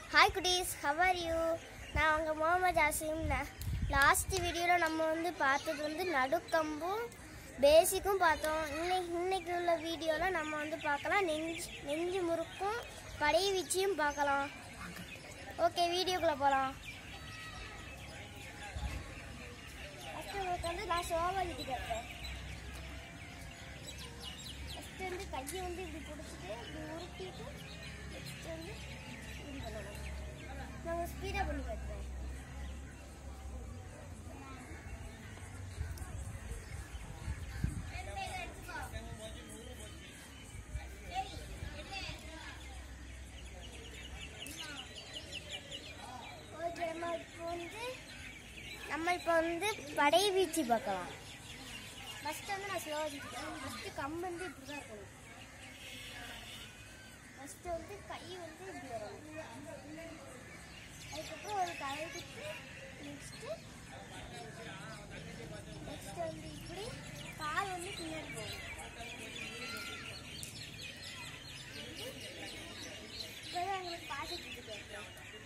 hi குட்டீஸ் how are you நான் உங்கள் முகமது ஆசிம் லாஸ்ட் வீடியோவில் நம்ம வந்து பார்த்தது வந்து நடுக்கம்பும் பேசிக்கும் பார்த்தோம் இன்னைக்கு இன்னைக்கு உள்ள வீடியோவில் நம்ம வந்து பார்க்கலாம் நெஞ்சு நெஞ்சு முறுக்கும் படை வீச்சியும் பார்க்கலாம் ஓகே வீடியோக்குள்ளே போகலாம் ஃபஸ்ட்டு உங்களுக்கு வந்து நான் சோவாலிட்டு கேட்பேன் ஃபஸ்ட்டு வந்து கையை வந்து இப்படி பிடிச்சிட்டு இப்படி உருட்டிட்டு நெக்ஸ்ட் வந்து இப்படி பண்ணணும் நாங்கள் ஸ்பீடாக பண்ணி காட்டுறேன் ஓகே நம்ம இப்போ வந்து நம்ம இப்போ வந்து படை வீச்சு பார்க்கலாம் ஃபஸ்ட்டு வந்து நான் ஸ்லோவாக வச்சுக்கிறேன் ஃபஸ்ட்டு கம்பு வந்து இப்படி தான் இருக்கணும் ஃபஸ்ட்டு வந்து கை வந்து இப்படி வரணும் அதுக்கப்புறம் ஒரு கழுத்துக்கு நெக்ஸ்ட்டு நெக்ஸ்ட் வந்து இப்படி கால் வந்து பின்னாடி போகணும் இப்போதான் உங்களுக்கு பார்த்துட்டு இருக்கேன்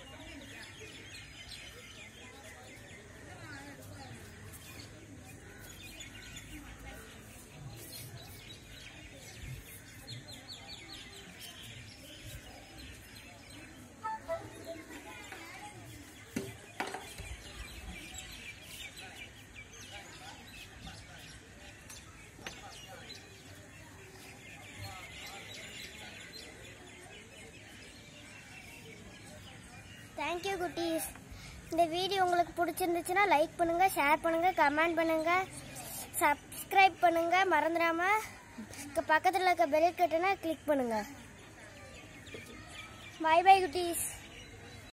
தேங்க்யூ குட்டீஸ் இந்த வீடியோ உங்களுக்கு பிடிச்சிருந்துச்சுன்னா லைக் பண்ணுங்க ஷேர் பண்ணுங்க கமெண்ட் பண்ணுங்க சப்ஸ்கிரைப் பண்ணுங்க மறந்துடாம பக்கத்தில் இருக்க பெல் கட்டுனா கிளிக் பண்ணுங்க பை பை குட்டீஸ்